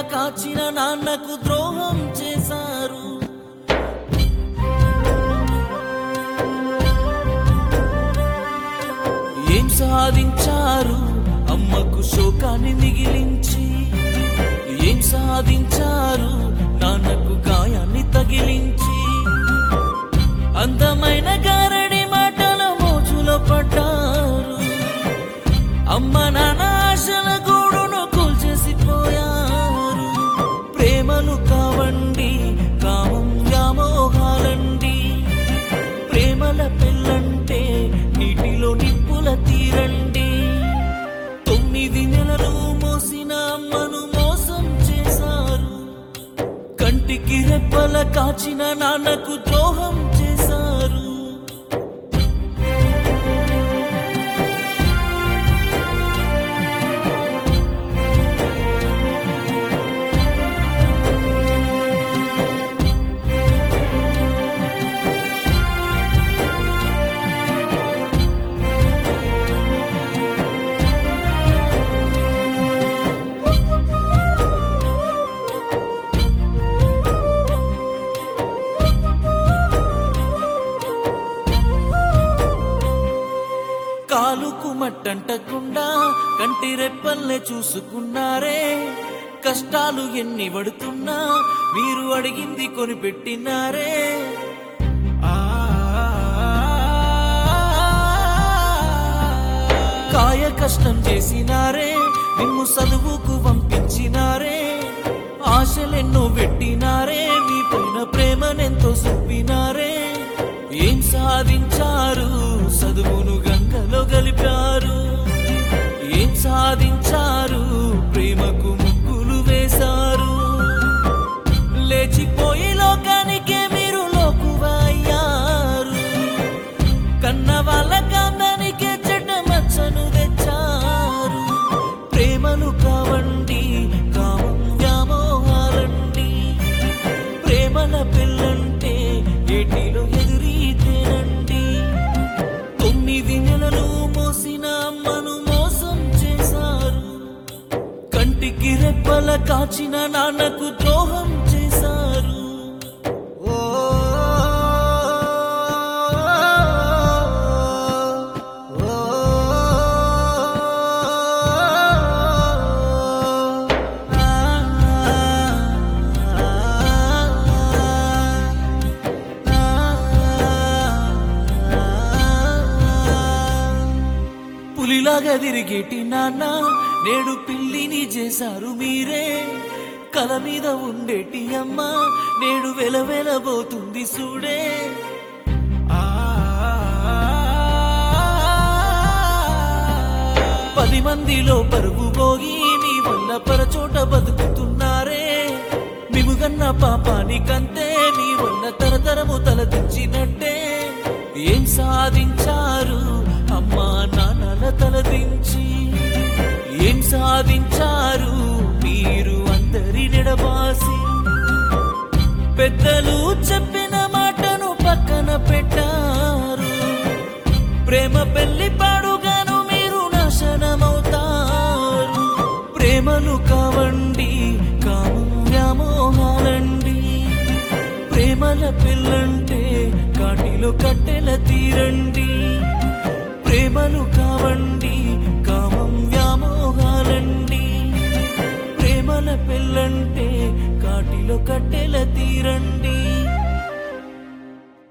కాచిన నాన్నకు ద్రోహం చేశారు ఏం సాధించారు అమ్మకు శోకాన్ని మిగిలించి ఏం సాధించారు నాన్నకు గాయాన్ని తగిలించి అందమైన గారడి మాటల మోజులో పడ్డారు అమ్మ నాన్న ఆశల గూడును కూల్చేసిపోయారు ప్రేమలు కావండి కామం వ్యామోహాలండి ప్రేమల పెళ్ళంటే నీటిలో నిప్పుల తీరండి తొమ్మిది నెలలు మోసిన అమ్మను మోసం చేశారు కంటికి రెప్పల కాచిన నాన్నకు ద్రోహం చేశారు కాలుకు మట్టంటకుండా కంటి రెప్పల్లే చూసుకున్నారే కష్టాలు ఎన్ని పడుతున్నా మీరు అడిగింది కొనిపెట్టినారే ఆ, కాయ కష్టం చేసినారే నిన్ను చదువుకు పంపించినారే ఆశలెన్నో పెట్టినారే మీ పైన ప్రేమనెంతో చూపినారే ఏం సాధించారు చదువును గంగలో గలిపారు ఏం సాధించారు ప్రేమకు ముగ్గులు వేశారు లేచిపోయి లోకానికే మీరు లోకువా అయ్యారు కన్న వాళ్ళ కాందానికే చెడ్డ మచ్చను తెచ్చారు ప్రేమలు కావండి కామం వ్యామోహాలండి ప్రేమల పిల్లంటే ఏటిలో ఎదురీతేనండి తొమ్మిది నెలలు మోసిన అమ్మను మోసం చేశారు కంటికి రెప్పల కాచిన నాన్నకు ద్రోహం చేశారు ఓ పులిలాగా తిరిగేటి నాన్న నేడు పిల్లిని చేశారు మీరే కల మీద ఉండేటి అమ్మ నేడు వెలవెలబోతుంది చూడే ఆ, పది మందిలో పరుగు పోగి మీ వల్ల పరచోట బతుకుతున్నారే మిముగన్న పాపానికంతే మీ వల్ల తరతరము తలదించినట్టే ఏం సాధించారు అమ్మా నాన్నల తలదించి ఏం సాధించారు మీరు అందరి నిడబాసి పెద్దలు చెప్పిన మాటను పక్కన పెట్టారు ప్రేమ పెళ్లి పాడుగాను మీరు నాశనమవుతారు ప్రేమలు కావండి కామం వ్యామోహాలండి ప్రేమల పిల్లంటే కాటిలో కట్టెల తీరండి ప్రేమలు కావండి కామం వ్యామోహాలండి ప్రేమల పిల్లంటే కాటిలో కట్టెల తీరండి